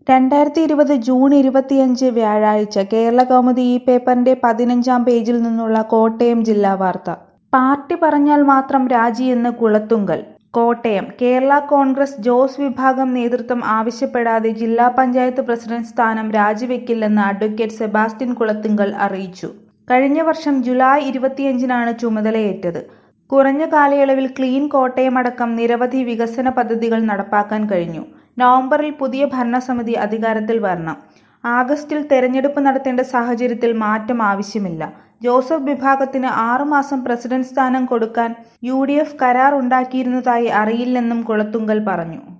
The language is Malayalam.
രണ്ടായിരത്തി ഇരുപത് ജൂൺ ഇരുപത്തിയഞ്ച് വ്യാഴാഴ്ച കേരളകൗമുദി ഈ പേപ്പറിന്റെ പതിനഞ്ചാം പേജിൽ നിന്നുള്ള കോട്ടയം ജില്ലാ വാർത്ത പാർട്ടി പറഞ്ഞാൽ മാത്രം രാജിയെന്ന് കുളത്തുങ്കൽ കോട്ടയം കേരള കോൺഗ്രസ് ജോസ് വിഭാഗം നേതൃത്വം ആവശ്യപ്പെടാതെ ജില്ലാ പഞ്ചായത്ത് പ്രസിഡന്റ് സ്ഥാനം രാജിവെക്കില്ലെന്ന് അഡ്വക്കേറ്റ് സെബാസ്റ്റ്യൻ കുളത്തുങ്കൽ അറിയിച്ചു കഴിഞ്ഞ വർഷം ജൂലൈ ഇരുപത്തിയഞ്ചിനാണ് ചുമതലയേറ്റത് കുറഞ്ഞ കാലയളവിൽ ക്ലീൻ കോട്ടയമടക്കം നിരവധി വികസന പദ്ധതികൾ നടപ്പാക്കാൻ കഴിഞ്ഞു നവംബറിൽ പുതിയ ഭരണസമിതി അധികാരത്തിൽ വരണം ആഗസ്റ്റിൽ തെരഞ്ഞെടുപ്പ് നടത്തേണ്ട സാഹചര്യത്തിൽ മാറ്റം ആവശ്യമില്ല ജോസഫ് വിഭാഗത്തിന് ആറുമാസം പ്രസിഡന്റ് സ്ഥാനം കൊടുക്കാൻ യു ഡി എഫ് കരാർ ഉണ്ടാക്കിയിരുന്നതായി അറിയില്ലെന്നും കുളത്തുങ്കൽ പറഞ്ഞു